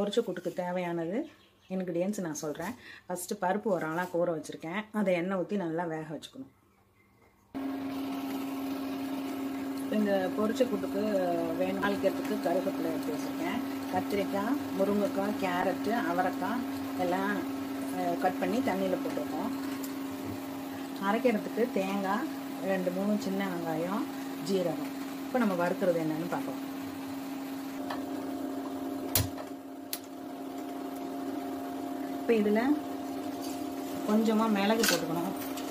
பொரிச்ச கூட்டுக்கு தேவையானது இன்க்ரீடியன்ஸ் நான் சொல்கிறேன் ஃபஸ்ட்டு பருப்பு ஒரு ஆளாக ஊற வச்சுருக்கேன் அதை எண்ணெய் ஊற்றி நல்லா வேக வச்சுக்கணும் இந்த பொரிச்ச கூட்டுக்கு வேணும் தாளிக்கிறதுக்கு கருவேப்பிலை எடுத்து வச்சுருக்கேன் கத்திரிக்காய் முருங்கைக்காய் கேரட்டு அவரைக்காய் எல்லாம் கட் பண்ணி தண்ணியில் போட்டிருக்கோம் அரைக்கிறதுக்கு தேங்காய் ரெண்டு மூணு சின்ன வெங்காயம் ஜீரகம் இப்போ நம்ம வறுக்கிறது என்னன்னு பார்க்கலாம் இப்போ இதில் கொஞ்சமாக மிளகு போட்டுக்கணும்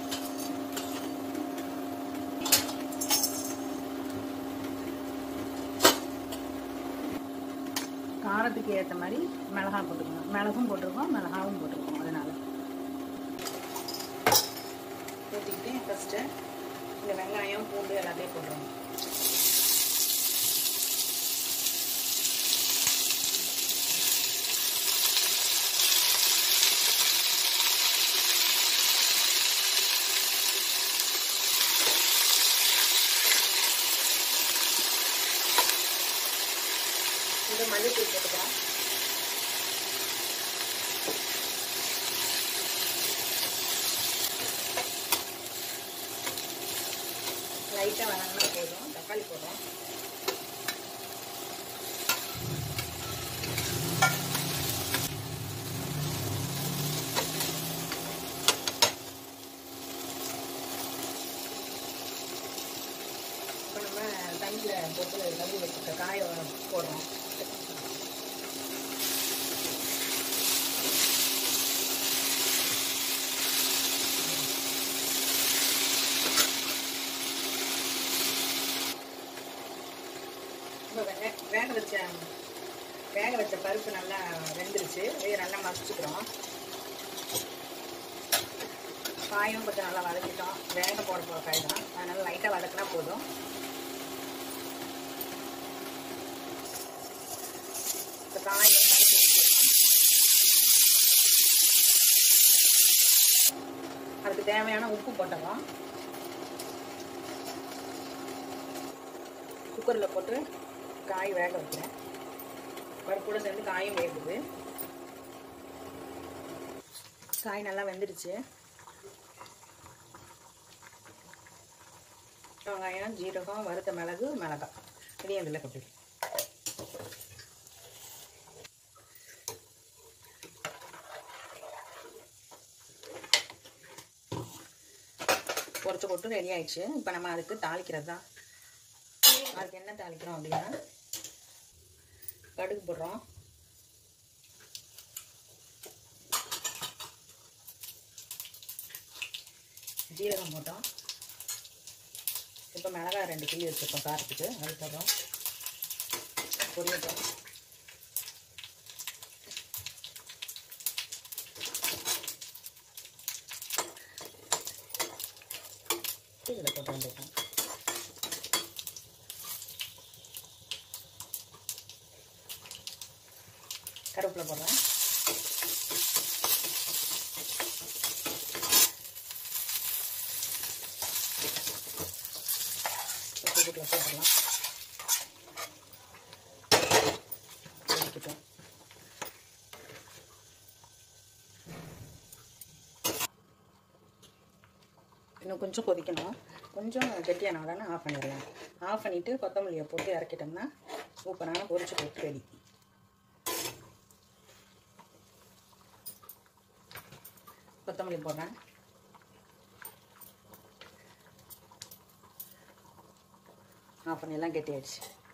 காரத்துக்கு ஏற்ற மாதிரி மிளகா போட்டுக்கணும் மிளகும் போட்டிருக்கோம் மிளகாவும் போட்டிருக்கோம் அதனால் ஊற்றிக்கிட்டு ஃபஸ்ட்டு இந்த வெங்காயம் பூண்டு எல்லாத்தையும் போட்டுருவோம் இது மல்லித்தூள் போட்டுக்கிறோம் லைட்டாக வதங்கினா போதும் தக்காளி போடுறோம் இப்போ நம்ம தண்ணியில் போட்டு கழுவி வச்சுருக்க காய போடுறோம் இப்போ வே வேக வச்ச வேக வச்ச பருப்பு நல்லா வெந்துருச்சு இதை நல்லா மசிச்சுக்கிறோம் காயும் கொஞ்சம் நல்லா வதக்கிட்டோம் வேக போட போகிற காய் தான் அதனால் லைட்டாக வதக்கினா போதும் இப்போ காயை பருப்பு ஊற்றிடணும் அதுக்கு தேவையான உப்பு போட்டோம் குக்கரில் போட்டு காய் வேக வைக்கிறேன் பருப்போட சேர்ந்து காயும் வேகுது காய் நல்லா வெந்துருச்சு வெங்காயம் ஜீரகம் வறுத்த மிளகு மிளகாய் இதையும் இதில் கொட்டி பொரிச்சு போட்டு ரெடி ஆயிடுச்சு இப்போ நம்ம அதுக்கு தாளிக்கிறது தான் அதுக்கு என்ன தாளிக்கிறோம் அப்படின்னா கடுகு போடுறோம் ஜீரகம் போட்டோம் இப்போ மிளகாய் ரெண்டு கிள்ளி வச்சுருக்கோம் காரத்துக்கு அது போடுறோம் பொரியட்டும் இதில் போட்டு வந்துருக்கோம் கருவேப்பிலை போடுறேன் வீட்டில் போட்டுடலாம் கொதிக்கட்டும் இன்னும் கொஞ்சம் கொதிக்கணும் கொஞ்சம் கெட்டியான உடனே ஆஃப் பண்ணிடலாம் ஆஃப் பண்ணிவிட்டு கொத்தமல்லியை போட்டு இறக்கிட்டோம்னா சூப்பரான பொரிச்சு போட்டு ரெடி கொத்தமல்லி போடுறேன் ஆஃப் பண்ணியெல்லாம் கெட்டி ஆயிடுச்சு